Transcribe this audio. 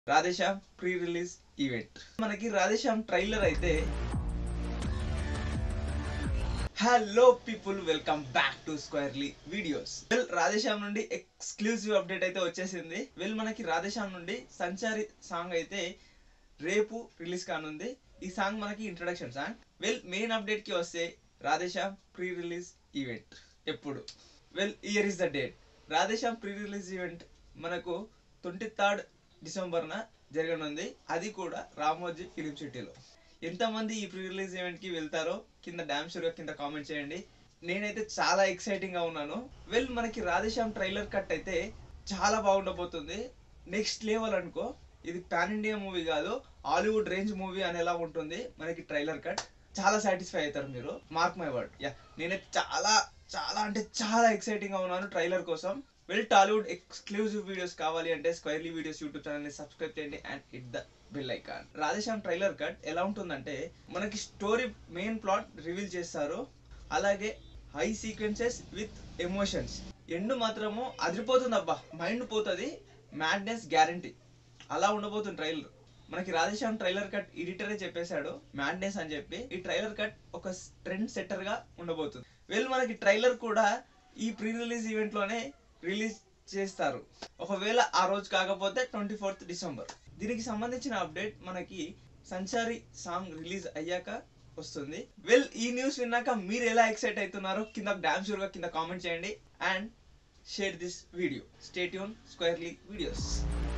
Radhe Shyam pre release event మనకి Radheshyam trailer అయితే hello people welcome back to squarely videos well Radheshyam నుండి exclusive update అయితే వచ్చేసింది వెల్ మనకి రాధేశ్యామ్ నుండి సంచారి సాంగ్ అయితే రేపు రిలీజ్ కానుంది ఈ సాంగ్ మనకి introduction song well main update కి వస్తే రాధేశ్యామ్ ప్రీ రిలీజ్ ఈవెంట్ ఎప్పుడు well year is the date Radheshyam pre release event మనకు ట్వంటీ థర్డ్ డిసెంబర్న జరగనుంది అది కూడా రామోజీ ఫిలిం సిటీలో ఎంతమంది ఈ ప్రీ రిలీజ్ ఈవెంట్ కి వెళ్తారో కింద డామ్ షూర్గా కింద కామెంట్ చేయండి నేనైతే చాలా ఎక్సైటింగ్ గా ఉన్నాను వెల్ మనకి రాధేశ్యామ్ ట్రైలర్ కట్ అయితే చాలా బాగుండబోతుంది నెక్స్ట్ లెవెల్ అనుకో ఇది పాన్ ఇండియా మూవీ కాదు హాలీవుడ్ రేంజ్ మూవీ అనేలా ఉంటుంది మనకి ట్రైలర్ కట్ చాలా సాటిస్ఫై అవుతారు మీరు మార్క్ మై వర్డ్ యా నేనైతే చాలా చాలా అంటే చాలా ఎక్సైటింగ్ గా ఉన్నాను ట్రైలర్ కోసం వెల్ టాలీవుడ్ ఎక్స్క్లూజివ్ వీడియోస్ కావాలి అంటే స్క్వైర్లీ వీడియోస్ యూట్యూబ్ ఛానల్ ని సబ్స్క్రైబ్ చేయండి and hit the bell icon Radheshyam trailer cut ఎలా ఉంటుందంటే మనకి స్టోరీ మెయిన్ ప్లాట్ రివీల్ చేస్తారు అలాగే హై సీక్వెన్సెస్ విత్ ఎమోషన్స్ ఎండు మాత్రము అదిరిపోతుంది అబ్బా మైండ్ పోతుంది మ్యాడ్నెస్ గ్యారంటీ అలా ఉండబోతుంది ట్రైలర్ మనకి రాధేశ్యామ్ ట్రైలర్ కట్ ఎడిటరే చెప్పేశాడు మ్యాడ్నెస్ అని చెప్పి ఈ ట్రైలర్ కట్ ఒక ట్రెండ్ సెట్టర్ గా ఉండబోతుంది వీళ్ళు మనకి ట్రైలర్ కూడా ఈ ప్రీ రిలీజ్ ఈవెంట్ లోనే రిలీజ్ చేస్తారు ఒకవేళ ఆ రోజు కాకపోతే ట్వంటీ ఫోర్త్ డిసెంబర్ దీనికి సంబంధించిన అప్డేట్ మనకి సంచారి సాంగ్ రిలీజ్ అయ్యాక వస్తుంది వెల్ ఈ న్యూస్ విన్నాక మీరు ఎలా ఎక్సైట్ అవుతున్నారో కింద డామ్ షూర్ గా కింద కామెంట్ చేయండి and share this video stay tuned squarely videos